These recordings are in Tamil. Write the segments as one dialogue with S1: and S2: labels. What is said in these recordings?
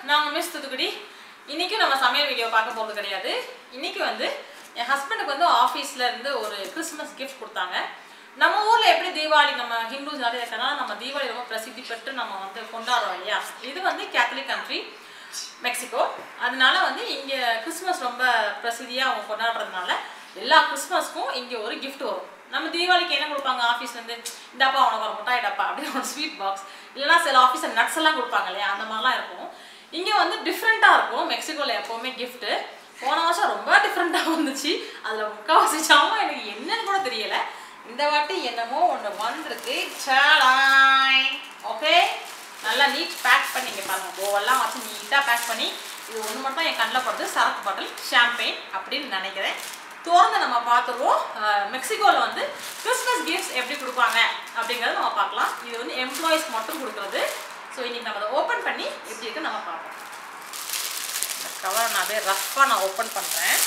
S1: நாங்கள் மிஸ் தூத்துக்குடி இன்னைக்கு நம்ம சமையல் வீடியோ பார்க்க போகிறது கிடையாது இன்னைக்கு வந்து என் ஹஸ்பண்டுக்கு வந்து ஆஃபீஸ்ல இருந்து ஒரு கிறிஸ்மஸ் கிஃப்ட் கொடுத்தாங்க நம்ம ஊர்ல எப்படி தீபாவளி நம்ம ஹிந்துஸ் நிறைய இருக்கனால நம்ம தீபாவளி ரொம்ப பிரசித்தி பெற்று நம்ம வந்து கொண்டாடுறோம் இல்லையா இது வந்து கேத்தலிக் கண்ட்ரி மெக்சிகோ அதனால வந்து இங்க கிறிஸ்மஸ் ரொம்ப பிரசித்தியா அவங்க கொண்டாடுறதுனால எல்லா கிறிஸ்மஸ்க்கும் இங்க ஒரு gift வரும் நம்ம தீபாவளிக்கு என்ன கொடுப்பாங்க ஆஃபீஸ்ல இருந்து இந்தாப்பா உனக்கு ஒரு முட்டாய் டப்பா அப்படின்னு ஒரு ஸ்வீட் பாக்ஸ் இல்லைன்னா சில ஆஃபீஸில் நட்ஸ் எல்லாம் கொடுப்பாங்க இல்லையா அந்த மாதிரிலாம் இருக்கும் இங்க வந்து டிஃப்ரெண்டா இருக்கும் மெக்சிகோல எப்பவுமே gift போன வருஷம் ரொம்ப டிஃப்ரெண்டா வந்துச்சு அதுல முக்கால்வாசி சாமான் எனக்கு என்னன்னு கூட தெரியல இந்த வாட்டி என்னமோ ஒன்று வந்திருக்கு சாலாய் ஓகே நல்லா நீட் பேக் பண்ணிங்க பாருங்க போவெல்லாம் வச்சு நீட்டாக பேக் பண்ணி இது ஒன்று மட்டும் என் கண்ணில் படுது சரக்கு பாட்டில் ஷாம்பெயின் அப்படின்னு நினைக்கிறேன் திறந்து நம்ம பார்த்துருவோம் மெக்சிகோவில் வந்து கிறிஸ்மஸ் கிஃப்ட்ஸ் எப்படி கொடுப்பாங்க அப்படிங்கிறத நம்ம பார்க்கலாம் இது வந்து எம்ப்ளாயிஸ் மட்டும் கொடுக்குறது ஸோ இன்னைக்கு நம்ம அதை ஓப்பன் பண்ணி எப்படி இருக்குன்னு நம்ம பார்ப்போம் இந்த கவரை நான் அப்படியே ரஃப்பாக நான் ஓப்பன் பண்ணுறேன்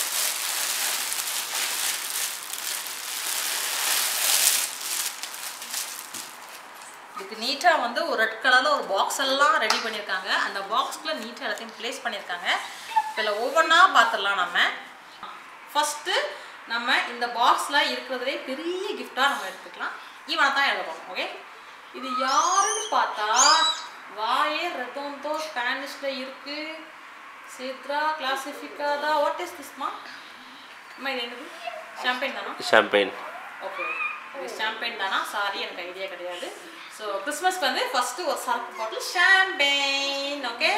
S1: இதுக்கு நீட்டாக வந்து ஒரு ரெட் கலரில் ஒரு பாக்ஸ் எல்லாம் ரெடி பண்ணியிருக்காங்க அந்த பாக்ஸ்க்குள்ள நீட்டாக எல்லாத்தையும் ப்ளேஸ் பண்ணியிருக்காங்க இப்போ இதில் ஒவ்வொன்றா பார்த்துடலாம் நம்ம ஃபஸ்ட்டு நம்ம இந்த பாக்ஸில் இருக்கிறதுலே பெரிய கிஃப்டாக நம்ம எடுத்துக்கலாம் இவனை தான் எழுத போகிறோம் ஓகே இது யாருன்னு பார்த்தா வாயே ரெத்தோந்தோ ஸ்பானிஷில் இருக்கு சித்ரா கிளாசிஃபிகாதா வாட் இஸ் திஸ்மா அம்மா இது என்னது ஷாம்பெயின் தானா
S2: ஷாம்பெயின்
S1: ஓகே இது ஷாம்பெயின் தானா சாரி எனக்கு ஐடியா கிடையாது ஸோ கிறிஸ்மஸ்க்கு வந்து ஃபர்ஸ்ட் ஒரு சரக்கு பாட்டில் ஷாம்பெயின் ஓகே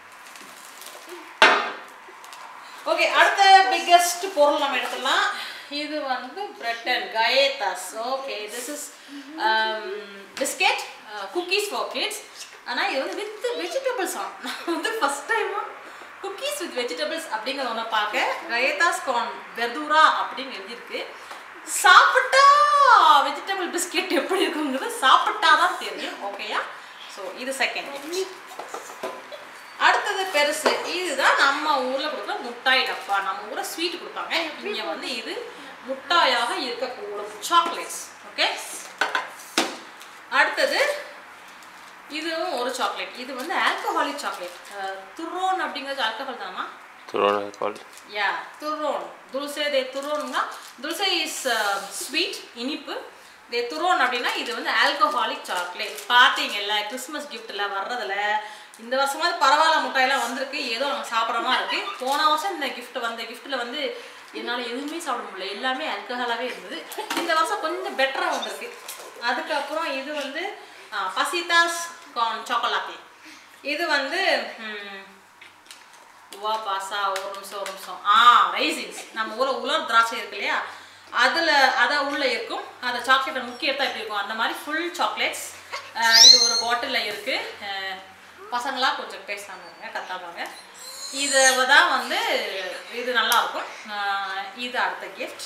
S1: ஓகே அடுத்த பிக்கெஸ்ட் பொருள் நம்ம எடுத்துடலாம் இது வந்து பிரெட்டன் கயேதாஸ் okay this is biscuit cookies for kids ஆனால் இது வந்து வித் வெஜிடபிள்ஸ் ஆன் நான் வந்து ஃபஸ்ட் டைமாக குக்கீஸ் வித் வெஜிடபிள்ஸ் அப்படிங்கிறத ஒன்று பார்க்க கயேதாஸ் கார்ன் வெர்தூரா அப்படின்னு எழுதியிருக்கு சாப்பிட்டா வெஜிடபிள் பிஸ்கெட் எப்படி இருக்குங்கிறது சாப்பிட்டா தான் தெரியும் ஓகேயா ஸோ இது செகண்ட் அடுத்தது பெருசு இதுதான் நம்ம ஊர்ல கொடுக்குற முட்டாய் டப்பா நம்ம ஊர்ல ஸ்வீட் கொடுப்பாங்க இங்க வந்து இது முட்டாயாக இருக்கக்கூடும் சாக்லேட்ஸ் ஓகே அடுத்தது இதுவும் ஒரு சாக்லேட் இது வந்து ஆல்கஹாலிக் சாக்லேட் துரோன் அப்படிங்கிறது ஆல்கஹால் தானா
S2: துரோன கால்
S1: யா துரோன் துல்சே தே துரோன்னா துல்சே இஸ் ஸ்வீட் இனிப்பு தே துரோன் அப்படின்னா இது வந்து ஆல்கஹாலிக் சாக்லேட் பார்த்தீங்கல்ல கிறிஸ்மஸ் கிஃப்ட்ல வர்றதுல இந்த வருஷமாவது பரவாயில்ல முட்டாயெல்லாம் வந்திருக்கு ஏதோ நம்ம சாப்பிட்ற மாதிரி இருக்கு போன வருஷம் இந்த கிஃப்ட் வந்த கிஃப்ட்ல வந்து என்னால் எதுவுமே சாப்பிட முடியல எல்லாமே ஆல்கஹாலாகவே இருந்தது இந்த வருஷம் கொஞ்சம் பெட்டராக வந்திருக்கு அதுக்கப்புறம் இது வந்து பசிதாஸ் கார்ன் சாக்கோலாத்தே இது வந்து ம், உவா பாசா ஒரு நிமிஷம் ஒரு நிமிஷம் ஆ ரைசிங்ஸ் நம்ம ஊரில் உலர் திராட்சை இருக்கு இல்லையா அதில் அதை உள்ளே இருக்கும் அதை சாக்லேட்டை முக்கிய எடுத்தா எப்படி இருக்கும் அந்த மாதிரி ஃபுல் சாக்லேட்ஸ் இது ஒரு பாட்டிலில் இருக்குது பசங்களாம் கொஞ்சம் பேசாங்க கத்தாதாங்க இது தான் வந்து இது நல்லா இருக்கும் அஹ், இது அடுத்த கிஃப்ட்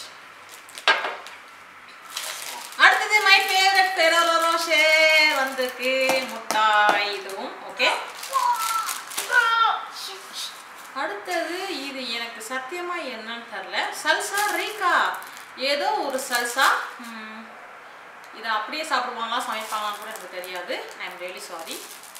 S1: அடுத்தது மை ஃபேவரட் பெரோரோ ரோஷே வந்திருக்கு முட்டாய் இதுவும் ஓகே அடுத்தது இது எனக்கு சத்தியமா என்னன்னு தெரில சல்சா ரீகா ஏதோ ஒரு சல்சா ம், இதை அப்படியே சாப்பிடுவாங்களா சமைப்பாங்களான்னு கூட எனக்கு தெரியாது ஐ எம் ரியலி சாரி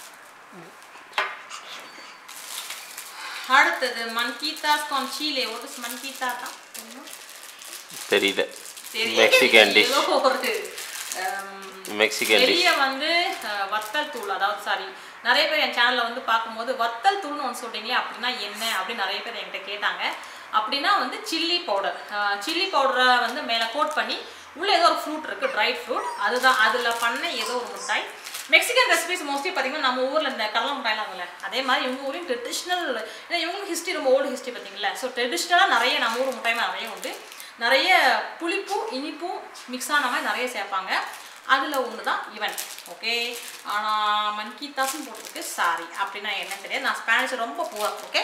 S1: அடுத்தது மன்கீதாஸ் கான் சீலே ஒரு மன்கீதா தான்
S2: தெரியல
S1: தெரியல.
S2: மெக்சிகன் டிஷ்
S1: ஏதோ ஒரு um,
S2: மெக்சிகன் டிஷ்
S1: வெளிய வந்து அஹ், வத்தல் தூள் அதாவது சாரி நிறைய பேர் என் சேனல்ல வந்து பார்க்கும்போது வத்தல் தூள்னு ஒன்று சொல்றீங்களே அப்படின்னா என்ன அப்படின்னு நிறைய பேர் என்கிட்ட கேட்டாங்க அப்படின்னா வந்து சில்லி பவுடர் சில்லி பவுடரை வந்து மேலே கோட் பண்ணி உள்ள ஏதோ ஒரு ஃப்ரூட் இருக்கு ட்ரை ஃப்ரூட் அதுதான் அதில் பண்ண ஏதோ ஒரு மிட்டாய் மெக்சிகன் ரெசிபிஸ் மோஸ்ட்லி பார்த்தீங்கன்னா நம்ம ஊரில் இந்த கடலை மிட்டாய்லாம் இருக்குல்ல அதே மாதிரி இவங்க ஊரையும் ட்ரெடிஷ்னல் ஏன்னா இவங்க ஹிஸ்ட்ரி ரொம்ப ஓல்டு ஹிஸ்ட்ரி பார்த்தீங்களா ஸோ ட்ரெடிஷ்னலாக நிறைய நம்ம ஊர் மிட்டாய் நிறைய உண்டு நிறைய புளிப்பும் இனிப்பும் மிக்ஸ் ஆன மாதிரி நிறைய சேர்ப்பாங்க அதில் ஒன்று தான் இவன் ஓகே ஆனால் மன்கீதாஸும் போட்டிருக்கு சாரி அப்படின்னா என்ன தெரியாது நான் ஸ்பானிஷ் ரொம்ப புவர் ஓகே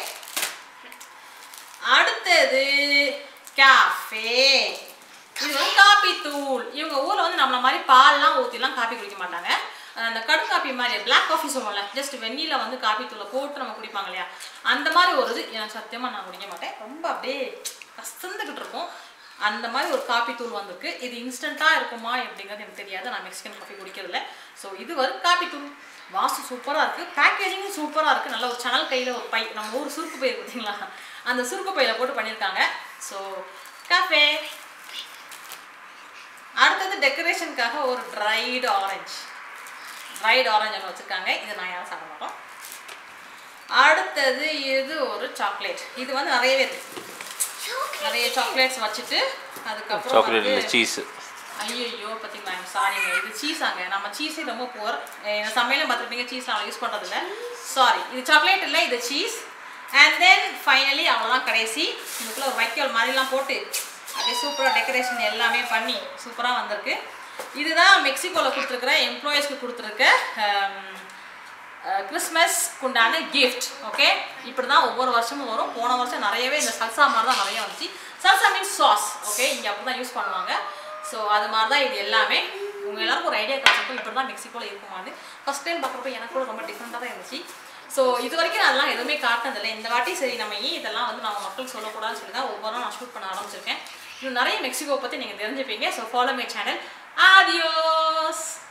S1: அடுத்தது காஃபே இது வந்து காபி தூள் இவங்க ஊரில் வந்து நம்மள மாதிரி பால்லாம் ஊற்றிலாம் காபி குடிக்க மாட்டாங்க அஹ் அந்த கடும் காபி மாதிரி பிளாக் காஃபி சொல்லுவோம்ல ஜஸ்ட் வெந்நில வந்து காபி தூளை போட்டு நம்ம குடிப்பாங்க இல்லையா அந்த மாதிரி ஒரு இது எனக்கு சத்தியமாக நான் குடிக்க மாட்டேன் ரொம்ப அப்படியே கசந்துக்கிட்டு இருக்கும் அந்த மாதிரி ஒரு காபி தூள் வந்திருக்கு இது இன்ஸ்டண்ட்டாக இருக்குமா அப்படிங்கிறது எனக்கு தெரியாது நான் மெக்சிகன் காஃபி குடிக்கிறதில்ல ஸோ இது வரும் காபி தூள் வாசு சூப்பராக இருக்குது பேக்கேஜிங்கும் சூப்பராக இருக்குது நல்ல ஒரு சேனல் கையில் ஒரு பை நம்ம ஊர் சுருக்கு பை பார்த்தீங்களா அந்த சுருக்கு பையில் போட்டு பண்ணியிருக்காங்க ஸோ காஃபே அடுத்தது டெக்கரேஷனுக்காக ஒரு ட்ரைடு ஆரஞ்சு ட்ரைடு ஆரஞ்சு ஒன்று வச்சுருக்காங்க இது நான் யாரும் சாப்பிட மாட்டோம் அடுத்தது இது ஒரு சாக்லேட் இது வந்து நிறையவே இருக்கு நிறைய சாக்லேட்ஸ் வச்சுட்டு அதுக்கப்புறம்
S2: சாக்லேட்
S1: வந்து
S2: இல்லை சீஸு
S1: ஐயோ பார்த்தீங்களா சாரிங்க இது சீஸாங்க நம்ம சீஸே ரொம்ப புவர் எங்கள் சமையலும் பார்த்துருப்பீங்க சீஸ் நான் யூஸ் பண்ணுறதில்ல சாரி இது சாக்லேட் இல்லை இது சீஸ் அண்ட் தென் ஃபைனலி அவ்வளோதான் கடைசி இதுக்குள்ள ஒரு வைக்கோல் மாதிரிலாம் போட்டு அப்படியே சூப்பராக டெக்கரேஷன் எல்லாமே பண்ணி சூப்பராக வந்திருக்கு இதுதான் மெக்சிகோவில் கொடுத்துருக்குற எம்ப்ளாயீஸ்க்கு கொடுத்துருக்க கிறிஸ்மஸ் உண்டான கிஃப்ட் ஓகே இப்படி தான் ஒவ்வொரு வருஷமும் வரும் போன வருஷம் நிறையவே இந்த சல்சா மாதிரி தான் நிறைய வந்துச்சு சல்சா மீன்ஸ் சாஸ் ஓகே இங்கே அப்படி தான் யூஸ் பண்ணுவாங்க ஸோ அது மாதிரி தான் இது எல்லாமே உங்கள் எல்லாருக்கும் ஒரு ஐடியா கிடச்சிருக்கும் இப்படி தான் மெக்சிகோவில் இருக்குமான்னு ஃபஸ்ட் டைம் பார்க்குறப்ப எனக்கு கூட ரொம்ப டிஃப்ரெண்ட்டாக தான் இருந்துச்சு ஸோ இது வரைக்கும் நான் அதெல்லாம் எதுவுமே காட்டினதில்லை இந்த வாட்டி சரி நம்ம ஏன் இதெல்லாம் வந்து நம்ம மக்களுக்கு சொல்லக்கூடாதுன்னு சொல்லி தான் ஒவ்வொரு நாள் நான் ஷூட் பண்ண ஆரம்பிச்சிருக்கேன் இன்னும் நிறைய மெக்சிகோ பற்றி நீங்கள் தெரிஞ்சுப்பீங்க so follow my channel audios